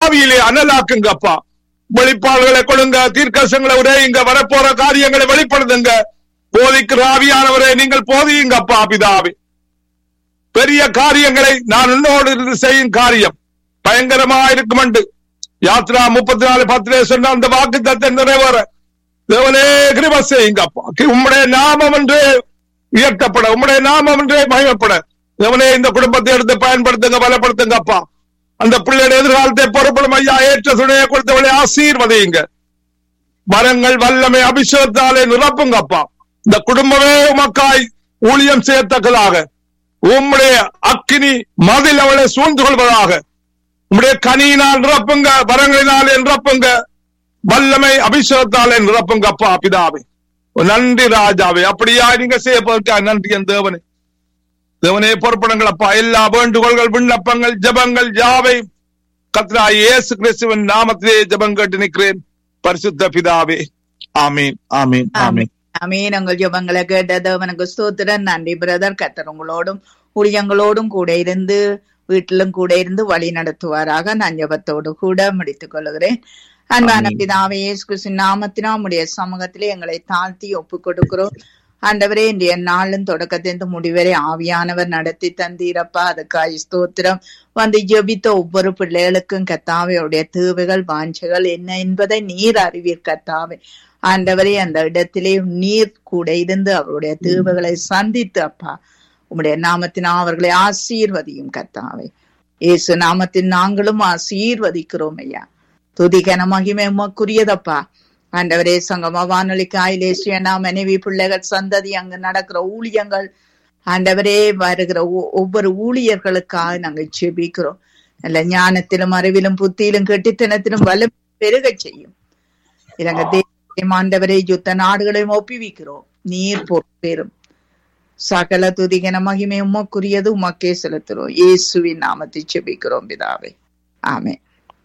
ஆவியிலே அனலாக்குங்கப்பா வெளிப்பாடுகளை கொடுங்க தீர்க்கசங்களை உரையுங்க வரப்போற காரியங்களை வெளிப்படுத்துங்க போதிக்கிற ஆவியானவரை நீங்கள் போதியுங்கப்பா பிதாவே பெரிய காரியங்களை நான் உன்னோடு இருந்து செய்யும் காரியம் பயங்கரமா இருக்கும் என்று யாத்ரா முப்பத்தி நாலு பத்திலே சொன்ன அந்த வாக்கு தத்தை நிறைவேற தேவனே கிருப செய்யுங்கப்பா உம்முடைய நாமம் என்றே உயர்த்தப்பட உம்முடைய நாமம் என்றே மகிமைப்பட தேவனே இந்த குடும்பத்தை எடுத்து பயன்படுத்துங்க பலப்படுத்துங்கப்பா அந்த பிள்ளைയുടെ எதிர்காலத்தை பொறுப்படும் ஐயா ஏற்ற துணையை கொடுத்தவளை ஆசீர்வதியுங்க வரங்கள் வல்லமை அபிஷேகத்தாலே நிரப்புங்கப்பா இந்த குடும்பமே உமக்காய் ஊழியம் செய்யத்தக்கதாக உம்முடைய அக்கினி மதில் அவளை சூழ்ந்து கொள்வதாக உம்முடைய கனியினால் நிரப்புங்க வரங்களினாலே நிரப்புங்க வல்லமை அபிஷேகத்தாலே நிரப்புங்கப்பா பிதாவே நன்றி ராஜாவே அப்படியா நீங்க செய்ய போறா நன்றி என் தேவனே தேவனே பொறுப்படங்களப்பா எல்லா வேண்டுகோள்கள் விண்ணப்பங்கள் ஜபங்கள் யாவை கத்ரா இயேசு கிறிஸ்துவின் நாமத்திலே ஜபம் கேட்டு நிற்கிறேன் பரிசுத்த பிதாவே ஆமீன் ஆமீன் ஆமீன் அமீன் உங்கள் ஜபங்களை கேட்டது அவனுக்கு ஸ்தோத்திரம் நன்றி பிரதர் கத்தர் உங்களோடும் ஊழியங்களோடும் கூட இருந்து வீட்டிலும் கூட இருந்து வழி நடத்துவாராக நான் ஜபத்தோடு கூட முடித்துக் கொள்கிறேன் அன்பான ஆமென். பிதாவே இயேசு கிறிஸ்துவின் நாமத்தினா உடைய சமூகத்திலே எங்களை தாழ்த்தி ஒப்புக் கொடுக்கிறோம் ஆண்டவரே இன்றைய நாளும் தொடக்கத்திலிருந்து முடிவரை ஆவியானவர் நடத்தி தந்தீரப்பா அதுக்காய் ஸ்தோத்திரம் வந்து ஜெபித்த ஒவ்வொரு பிள்ளைகளுக்கும் கத்தாவே உடைய தேவைகள் வாஞ்சைகள் என்ன என்பதை நீர் அறிவீர் கத்தாவே ஆண்டவரே அந்த இடத்திலே நீர் கூட இருந்து அவருடைய தேவைகளை சந்தித்து அப்பா உம்முடைய நாமத்தினா அவர்களை ஆசீர்வதியும் கத்தாவே இயேசு நாமத்தில் நாங்களும் ஆசீர்வதிக்கிறோம் ஐயா துதிகன மகிமை உமக்குரியதப்பா ஆண்டவரே சங்கம வானொலிக்கு ஆயிலேசியனா மனைவி பிள்ளைகள் சந்ததி அங்கு நடக்கிற ஊழியங்கள் ஆண்டவரே வருகிற ஒ- ஒவ்வொரு ஊழியர்களுக்காக நாங்கள் செபிக்கிறோம் நல்ல ஞானத்திலும் அறிவிலும் புத்தியிலும் கெட்டித்தனத்திலும் வலும் பெருகச் செய்யும் இலங்கை தேசத்தையும் ஆண்டவரை யுத்த நாடுகளையும் ஒப்புவிக்கிறோம் நீர் பொறுப்பேறும் சகல துதிகன மகிமை உமக்குரியது உமக்கே செலுத்துறோம் இயேசுவின் நாமத்தை செபிக்கிறோம் பிதாவே ஆமென்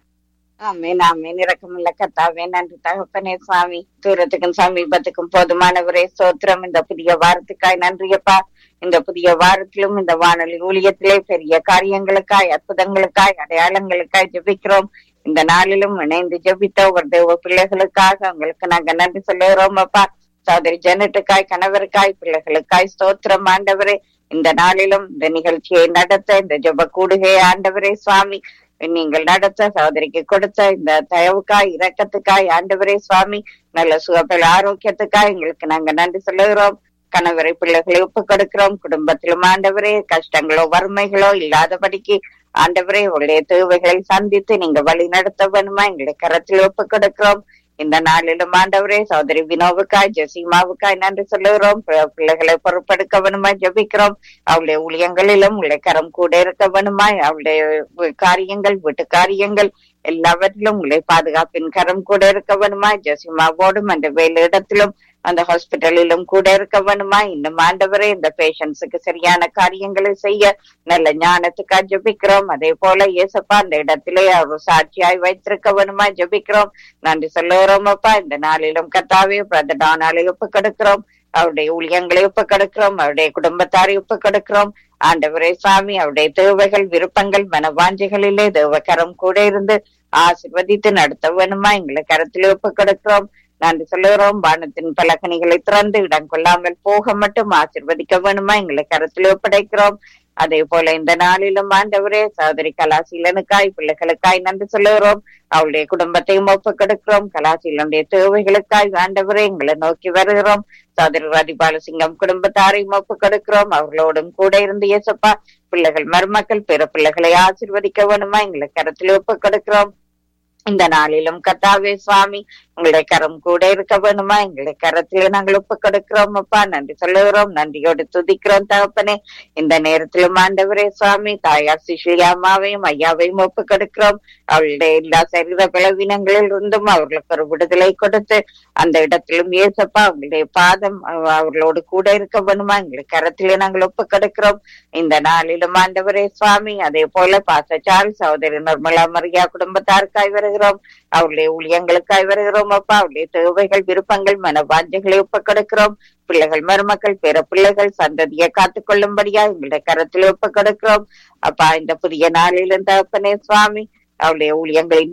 ஆமென் ஆமென் இரக்கமுள்ள கத்தாவே நன்றி தகப்பனே சுவாமி தூரத்துக்கும் சமீபத்துக்கும் போதுமானவரே சோத்திரம் இந்த புதிய வாரத்துக்காய் நன்றியப்பா இந்த புதிய வாரத்திலும் இந்த வானொலி ஊழியத்திலே பெரிய காரியங்களுக்காய் அற்புதங்களுக்காய் அடையாளங்களுக்காய் ஜெபிக்கிறோம் இந்த நாளிலும் இணைந்து ஜெபித்த ஒரு தேவ பிள்ளைகளுக்காக உங்களுக்கு நாங்க நன்றி சொல்லுகிறோம் அப்பா சோதரி ஜனட்டுக்காய் கணவருக்காய் பிள்ளைகளுக்காய் ஸ்தோத்திரம் ஆண்டவரே இந்த நாளிலும் இந்த நிகழ்ச்சியை நடத்த இந்த ஜெப கூடுகை ஆண்டவரே சுவாமி நீங்கள் நடத்த சகோதரிக்கு கொடுத்த இந்த தயவுக்காய் இரக்கத்துக்காய் ஆண்டவரே சுவாமி நல்ல சுகபல ஆரோக்கியத்துக்காய் எங்களுக்கு நாங்க நன்றி சொல்லுகிறோம் கணவரை பிள்ளைகளை ஒப்பு கொடுக்கிறோம் குடும்பத்திலும் ஆண்டவரே கஷ்டங்களோ வறுமைகளோ இல்லாதபடிக்கு ஆண்டவரே உங்களுடைய தேவைகளை சந்தித்து நீங்க வழி நடத்த வேணுமா எங்களை கரத்தில் ஒப்பு கொடுக்கிறோம் இந்த நாளிலும் ஆண்டவரே சகோதரி வினோவுக்காய் ஜெசிமாவுக்காய் நன்றி சொல்லுகிறோம் பி- பிள்ளைகளை பொறுப்பெடுக்க வேணுமா ஜெபிக்கிறோம் அவளுடைய ஊழியங்களிலும் உங்களை கரம் கூட இருக்க வேணுமாய் அவளுடைய வி- காரியங்கள் வீட்டு காரியங்கள் எல்லாவற்றிலும் உங்களை பாதுகாப்பின் கரம் கூட இருக்க வேணுமா ஜெசிமாவோடும் அந்த வேலை இடத்திலும் அந்த ஹாஸ்பிட்டலிலும் கூட இருக்க வேணுமா இன்னும் ஆண்டவரே இந்த பேஷண்ட்ஸுக்கு சரியான காரியங்களை செய்ய நல்ல ஞானத்துக்கா ஜெபிக்கிறோம் அதே போல இயேசப்பா அந்த இடத்திலே அவர் சாட்சியாய் வைத்திருக்க வேணுமா ஜெபிக்கிறோம் நன்றி சொல்லுகிறோம் அப்பா இந்த நாளிலும் கத்தாவே பிரதடானாலே ஒப்பு கொடுக்கிறோம் அவருடைய ஊழியங்களை ஒப்பு கொடுக்கிறோம் அவருடைய குடும்பத்தாரை ஒப்பு கொடுக்கிறோம் ஆண்டவரே சாமி அவருடைய தேவைகள் விருப்பங்கள் மனவாஞ்சிகளிலே தேவகரம் கூட இருந்து ஆசிர்வதித்து நடத்த வேணுமா எங்களை கரத்திலே ஒப்பு கொடுக்கிறோம் நன்றி சொல்லுகிறோம் வானத்தின் பலகணிகளை திறந்து இடம் கொள்ளாமல் போக மட்டும் ஆசிர்வதிக்க வேணுமா எங்களை கரத்திலே ஒப்படைக்கிறோம் அதே போல இந்த நாளிலும் ஆண்டவரே சகோதரி கலாசீலனுக்காய் பிள்ளைகளுக்காய் நன்றி சொல்லுகிறோம் அவளுடைய குடும்பத்தையும் ஒப்பு கொடுக்கிறோம் கலாசீலனுடைய தேவைகளுக்காய் ஆண்டவரே எங்களை நோக்கி வருகிறோம் சகோதரி ரதிபாலசிங்கம் குடும்பத்தாரையும் ஒப்பு கொடுக்கிறோம் அவர்களோடும் கூட இருந்து இயேசப்பா பிள்ளைகள் மருமக்கள் பிற பிள்ளைகளை ஆசிர்வதிக்க வேணுமா எங்களை கரத்தில் ஒப்பு கொடுக்கிறோம் இந்த நாளிலும் கத்தாவே சுவாமி உங்களுடைய கரம் கூட இருக்க வேணுமா எங்களுடைய கரத்திலே நாங்கள் ஒப்பு கொடுக்கிறோம் அப்பா நன்றி சொல்லுகிறோம் நன்றியோடு துதிக்கிறோம் தகப்பனே இந்த நேரத்திலும் ஆண்டவரே சுவாமி தாயார் சிஷிலி அம்மாவையும் ஐயாவையும் ஒப்பு கொடுக்கிறோம் அவளுடைய எல்லா சரீர பலவீனங்களில் இருந்தும் அவர்களுக்கு ஒரு விடுதலை கொடுத்து அந்த இடத்திலும் ஏசப்பா அவங்களுடைய பாதம் அவ- அவர்களோடு கூட இருக்க வேணுமா எங்களுக்கு கரத்திலே நாங்கள் ஒப்பு கொடுக்கிறோம் இந்த நாளிலும் ஆண்டவரே சுவாமி அதே போல பாசச்சால் சகோதரி நிர்மலா மரியா குடும்பத்தாருக்காய் வருகிறோம் அவருடைய ஊழியங்களுக்காய் வருகிறோம் அப்பா அவருடைய தேவைகள் விருப்பங்கள் மனவாஞ்சைகளை ஒப்பு கொடுக்கிறோம் பிள்ளைகள் மருமக்கள் பிற பிள்ளைகள் சந்ததியை காத்துக் கொள்ளும்படியா எங்களுடைய கரத்தில் ஒப்பு கொடுக்கிறோம் அப்பா இந்த புதிய நாளிலும் தகப்பனே சுவாமி அவருடைய ஊழியங்களின்